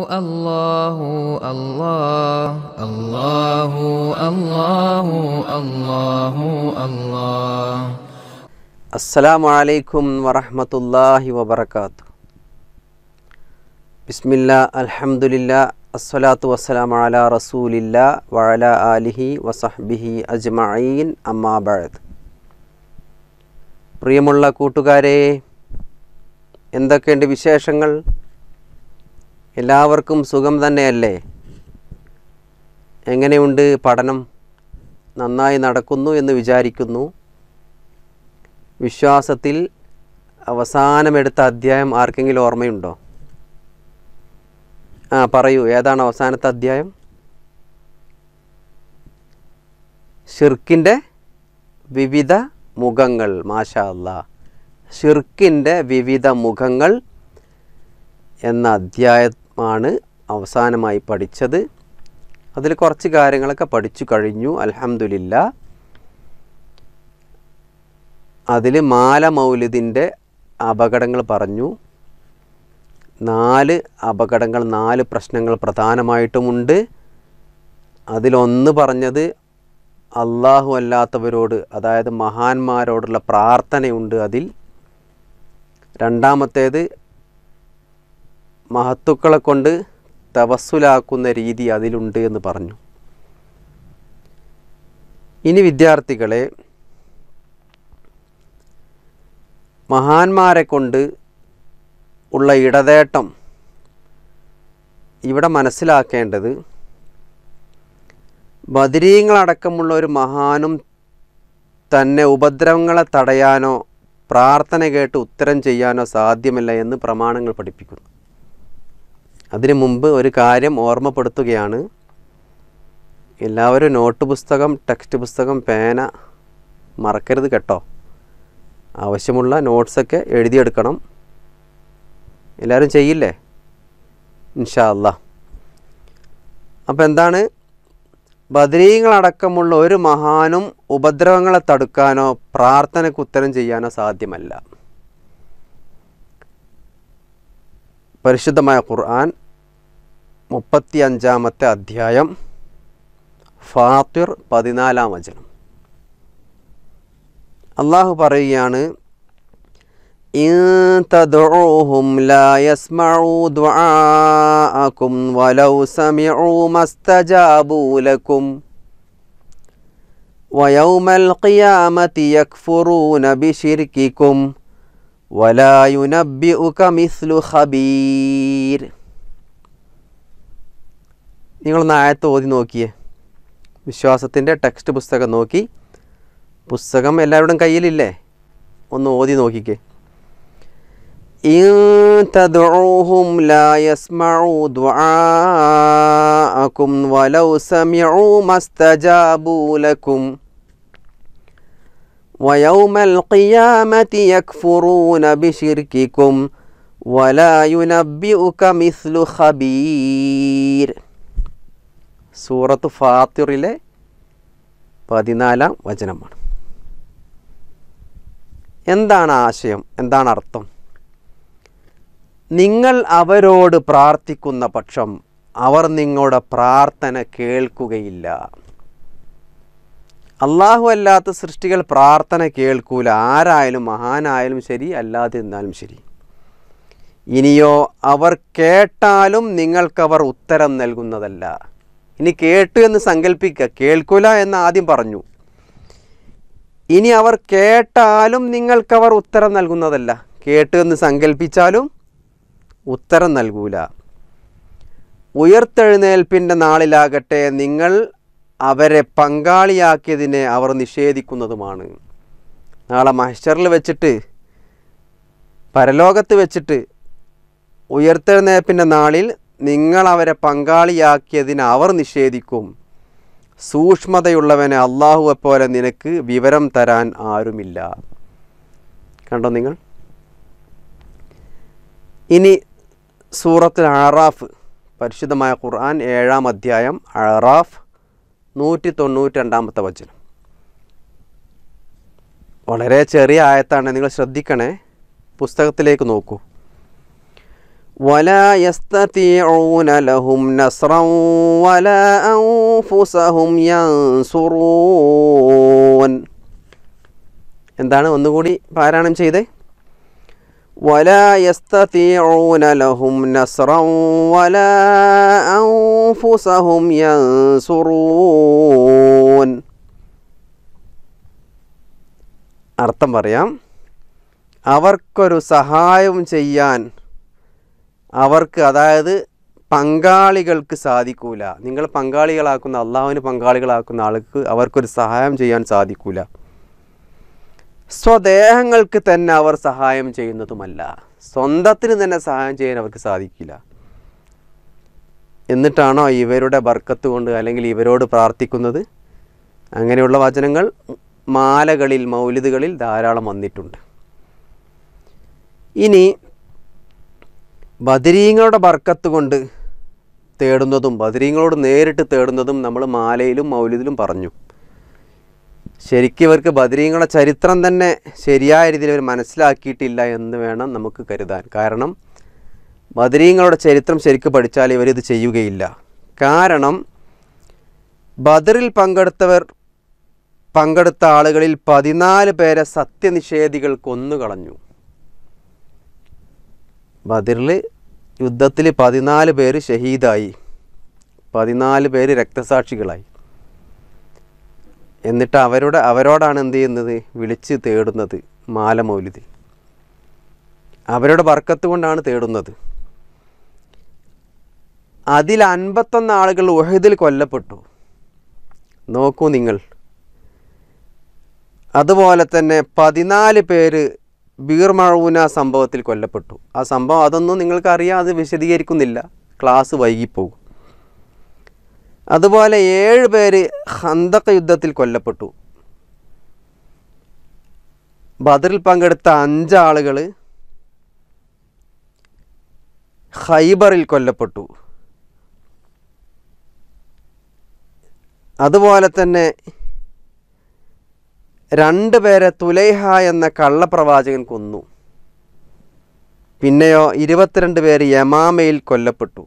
الله الله الله الله الله الله അസ്സലാമു അലൈക്കും വറഹ്മത്തുള്ളാഹി വബറകാത്തു ബിസ്മില്ലാ അൽഹംദുലില്ലാ അസ്സലാത്തു വസ്സലാമു അലാ റസൂലില്ലാ വഅലാ ആലിഹി വസഹ്ബിഹി അജ്മഈൻ അമ്മാ ബഅദ് പ്രിയമുള്ള കൂട്ടുകാരെ എന്തൊക്കെയുണ്ട് വിശേഷങ്ങൾ എല്ലാവർക്കും സുഖം തന്നെയല്ലേ എങ്ങനെയുണ്ട് പഠനം നന്നായി നടക്കുന്നു എന്ന് വിചാരിക്കുന്നു വിശ്വാസത്തിൽ അവസാനമെടുത്ത അധ്യായം ആർക്കെങ്കിലും ഓർമ്മയുണ്ടോ ആ പറയൂ ഏതാണ് അവസാനത്തെ അധ്യായം ഷിർക്കിൻ്റെ വിവിധ മുഖങ്ങൾ മാഷാ അല്ലാ ഷിർക്കിൻ്റെ വിവിധ മുഖങ്ങൾ എന്ന അധ്യായമാണ് അവസാനമായി പഠിച്ചത് അതിൽ കുറച്ച് കാര്യങ്ങളൊക്കെ പഠിച്ചു കഴിഞ്ഞു അൽഹംദുലില്ലാ അതിൽ മാല മൗലിദിൻ്റെ അപകടങ്ങൾ പറഞ്ഞു നാല് അപകടങ്ങൾ നാല് പ്രശ്നങ്ങൾ പ്രധാനമായിട്ടുമുണ്ട് അതിലൊന്ന് പറഞ്ഞത് അള്ളാഹു അല്ലാത്തവരോട് അതായത് മഹാന്മാരോടുള്ള പ്രാർത്ഥനയുണ്ട് അതിൽ രണ്ടാമത്തേത് മഹത്തുക്കളെ കൊണ്ട് തവസ്സുലാക്കുന്ന രീതി അതിലുണ്ട് എന്ന് പറഞ്ഞു ഇനി വിദ്യാർത്ഥികളെ മഹാന്മാരെ കൊണ്ട് ഉള്ള ഇടതേട്ടം ഇവിടെ മനസ്സിലാക്കേണ്ടത് ബദരീങ്ങളടക്കമുള്ള ഒരു മഹാനും തന്നെ ഉപദ്രവങ്ങളെ തടയാനോ പ്രാർത്ഥന കേട്ട് ഉത്തരം ചെയ്യാനോ സാധ്യമല്ല എന്ന് പ്രമാണങ്ങൾ പഠിപ്പിക്കുന്നു അതിനു മുമ്പ് ഒരു കാര്യം ഓർമ്മപ്പെടുത്തുകയാണ് എല്ലാവരും നോട്ട് പുസ്തകം ടെക്സ്റ്റ് പുസ്തകം പേന മറക്കരുത് കേട്ടോ ആവശ്യമുള്ള നോട്ട്സൊക്കെ എഴുതിയെടുക്കണം എല്ലാവരും ചെയ്യില്ലേ ഇൻഷാ അല്ലാ അപ്പോൾ എന്താണ് ബദരീങ്ങളടക്കമുള്ള ഒരു മഹാനും ഉപദ്രവങ്ങളെ തടുക്കാനോ പ്രാർത്ഥനയ്ക്ക് ഉത്തരം ചെയ്യാനോ സാധ്യമല്ല പരിശുദ്ധമായ ഖുർആൻ മുപ്പത്തി അഞ്ചാമത്തെ അധ്യായം ഫാത്തിർ പതിനാലാം വചനം അള്ളാഹു പറയുകയാണ് إن تدعوهم لا يسمعوا دعاءكم ولو سمعوا ما استجابوا لكم ويوم القيامة يكفرون بشرككم ولا ينبئك مثل خبير നിങ്ങളൊന്ന് ആയത്ത് ഓതി നോക്കിയേ വിശ്വാസത്തിൻ്റെ ടെക്സ്റ്റ് പുസ്തകം നോക്കി പുസ്തകം എല്ലാവരുടെയും കയ്യിലില്ലേ ഒന്ന് ഓതി നോക്കിക്കേ إن تدعوهم لا يسمعوا دعاءكم ولو سمعوا ما استجابوا لكم ويوم القيامة يكفرون بشرككم ولا ينبئك مثل خبير സൂറത്ത് ഫാത്തിറിലെ പതിനാലാം വചനമാണ് എന്താണ് ആശയം എന്താണ് അർത്ഥം നിങ്ങൾ അവരോട് പ്രാർത്ഥിക്കുന്ന പക്ഷം അവർ നിങ്ങളുടെ പ്രാർത്ഥന കേൾക്കുകയില്ല അള്ളാഹു അല്ലാത്ത സൃഷ്ടികൾ പ്രാർത്ഥന കേൾക്കൂല ആരായാലും മഹാനായാലും ശരി അല്ലാതെ ഇരുന്നാലും ശരി ഇനിയോ അവർ കേട്ടാലും നിങ്ങൾക്കവർ ഉത്തരം നൽകുന്നതല്ല ഇനി കേട്ടു എന്ന് സങ്കല്പിക്കുക കേൾക്കൂല എന്ന് ആദ്യം പറഞ്ഞു ഇനി അവർ കേട്ടാലും നിങ്ങൾക്കവർ ഉത്തരം നൽകുന്നതല്ല കേട്ടു എന്ന് സങ്കല്പിച്ചാലും ഉത്തരം നൽകൂല ഉയർത്തെഴുന്നേൽപ്പിൻ്റെ നാളിലാകട്ടെ നിങ്ങൾ അവരെ പങ്കാളിയാക്കിയതിനെ അവർ നിഷേധിക്കുന്നതുമാണ് നാളെ മഹ്ഷറിൽ വെച്ചിട്ട് പരലോകത്ത് വെച്ചിട്ട് ഉയർത്തെഴുന്നേൽപ്പിൻ്റെ നാളിൽ നിങ്ങൾ അവരെ പങ്കാളിയാക്കിയതിന് അവർ നിഷേധിക്കും സൂക്ഷ്മതയുള്ളവനെ അള്ളാഹുവെപ്പോലെ നിനക്ക് വിവരം തരാൻ ആരുമില്ല കണ്ടോ നിങ്ങൾ ഇനി സൂറത്തുൽ അറാഫ് പരിശുദ്ധമായ ഖുർആൻ ഏഴാം അധ്യായം അറാഫ് നൂറ്റി തൊണ്ണൂറ്റി രണ്ടാമത്തെ വചനം വളരെ ചെറിയ ആയത്താണ് നിങ്ങൾ ശ്രദ്ധിക്കണേ പുസ്തകത്തിലേക്ക് നോക്കൂ ولا يستطيعون لهم نصرا ولا أنفسهم ينصرون എന്താണ് ഒന്നുകൂടി പാരായണം ചെയ്തേ ولا يستطيعون لهم نصرا ولا أنفسهم ينصرون അർത്ഥം പറയാം അവർക്കൊരു സഹായം ചെയ്യാൻ അവർക്ക് അതായത് പങ്കാളികൾക്ക് സാധിക്കൂല നിങ്ങൾ പങ്കാളികളാക്കുന്ന അള്ളാഹുവിന് പങ്കാളികളാക്കുന്ന ആൾക്ക് അവർക്കൊരു സഹായം ചെയ്യാൻ സാധിക്കൂല സ്വദേഹങ്ങൾക്ക് തന്നെ അവർ സഹായം ചെയ്യുന്നതുമല്ല സ്വന്തത്തിന് തന്നെ സഹായം ചെയ്യാൻ അവർക്ക് സാധിക്കില്ല എന്നിട്ടാണോ ഇവരുടെ ബർക്കത്ത് കൊണ്ട് അല്ലെങ്കിൽ ഇവരോട് പ്രാർത്ഥിക്കുന്നത് അങ്ങനെയുള്ള വചനങ്ങൾ മാലകളിൽ മൗലിദുകളിൽ ധാരാളം വന്നിട്ടുണ്ട് ഇനി ബദരീങ്ങളുടെ ബർക്കത്ത് കൊണ്ട് തേടുന്നതും ബദരീങ്ങളോട് നേരിട്ട് തേടുന്നതും നമ്മൾ മാലയിലും മൗലിദിലും പറഞ്ഞു ശരിക്കും ഇവർക്ക് ബദരീങ്ങളുടെ ചരിത്രം തന്നെ ശരിയായ രീതിയിൽ അവർ മനസ്സിലാക്കിയിട്ടില്ല എന്ന് വേണം നമുക്ക് കരുതാൻ കാരണം ബദരീങ്ങളുടെ ചരിത്രം ശരിക്കും പഠിച്ചാൽ ഇവരിത് ചെയ്യുകയില്ല കാരണം ബദറിൽ പങ്കെടുത്തവർ പങ്കെടുത്ത ആളുകളിൽ പതിനാല് പേരെ സത്യനിഷേധികൾ കൊന്നുകളഞ്ഞു ബദറിൽ യുദ്ധത്തിൽ പതിനാല് പേര് ഷഹീദായി പതിനാല് പേര് രക്തസാക്ഷികളായി എന്നിട്ട് അവരുടെ അവരോടാണ് എന്ത് ചെയ്യുന്നത് വിളിച്ച് തേടുന്നത് മാലമൗലിദിൽ അവരുടെ ബർക്കത്ത് കൊണ്ടാണ് തേടുന്നത് അതിൽ അൻപത്തൊന്ന് ആളുകൾ ഉഹദിൽ കൊല്ലപ്പെട്ടു നോക്കൂ നിങ്ങൾ അതുപോലെ തന്നെ പതിനാല് പേര് ബീർമഴൂന സംഭവത്തിൽ കൊല്ലപ്പെട്ടു ആ സംഭവം അതൊന്നും നിങ്ങൾക്കറിയാം അത് വിശദീകരിക്കുന്നില്ല ക്ലാസ് വൈകിപ്പോകും അതുപോലെ ഏഴ് പേര് ഹന്തക യുദ്ധത്തിൽ കൊല്ലപ്പെട്ടു ബദറിൽ പങ്കെടുത്ത അഞ്ചാളുകൾ ഹൈബറിൽ കൊല്ലപ്പെട്ടു അതുപോലെ തന്നെ രണ്ട് പേരെ തുലൈഹ എന്ന കള്ളപ്രവാചകൻ കൊന്നു പിന്നെയോ ഇരുപത്തിരണ്ട് പേര് യമാമയിൽ കൊല്ലപ്പെട്ടു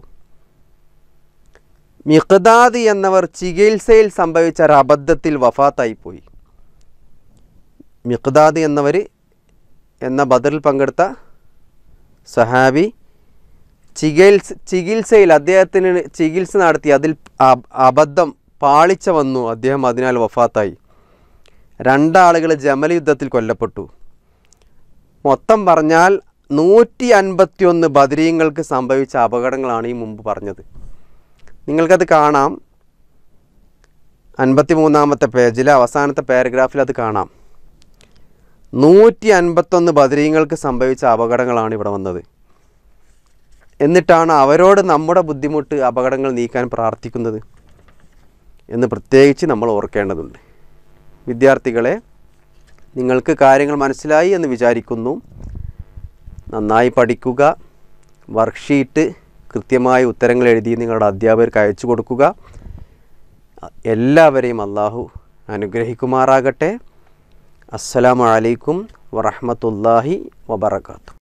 മിഖ്ദാദി എന്നവർ ചികിത്സയിൽ സംഭവിച്ച ഒരു അബദ്ധത്തിൽ വഫാത്തായിപ്പോയി മിഖ്ദാദി എന്നവർ എന്ന ബദറിൽ പങ്കെടുത്ത സഹാബി ചികിത്സ ചികിത്സയിൽ അദ്ദേഹത്തിന് ചികിത്സ നടത്തി അതിൽ അബ- അബദ്ധം പാളിച്ച വന്നു അദ്ദേഹം അതിനാൽ വഫാത്തായി രണ്ടാളുകൾ ജമൽ യുദ്ധത്തിൽ കൊല്ലപ്പെട്ടു മൊത്തം പറഞ്ഞാൽ നൂറ്റി അൻപത്തിയൊന്ന് ബദരീങ്ങൾക്ക് സംഭവിച്ച അപകടങ്ങളാണ് ഈ മുമ്പ് പറഞ്ഞത് നിങ്ങൾക്കത് കാണാം അൻപത്തി മൂന്നാമത്തെ പേജിലെ അവസാനത്തെ പാരഗ്രാഫിൽ അത് കാണാം നൂറ്റി അൻപത്തൊന്ന് ബദരീങ്ങൾക്ക് സംഭവിച്ച അപകടങ്ങളാണ് ഇവിടെ വന്നത് എന്നിട്ടാണ് അവരോട് നമ്മുടെ ബുദ്ധിമുട്ട് അപകടങ്ങൾ നീക്കാൻ പ്രാർത്ഥിക്കുന്നത് എന്ന് പ്രത്യേകിച്ച് നമ്മൾ ഓർക്കേണ്ടതുണ്ട് വിദ്യാർത്ഥികളെ നിങ്ങൾക്ക് കാര്യങ്ങൾ മനസ്സിലായി എന്ന് വിചാരിക്കുന്നു നന്നായി പഠിക്കുക വർക്ക്ഷീറ്റ് കൃത്യമായ ഉത്തരങ്ങൾ എഴുതി നിങ്ങളുടെ അധ്യാപകർക്ക് അയച്ചു കൊടുക്കുക എല്ലാവരെയും അള്ളാഹു അനുഗ്രഹിക്കുമാറാകട്ടെ അസ്സലാമു അലൈക്കും വറഹ്മത്തുള്ളാഹി വബറകാതുഹു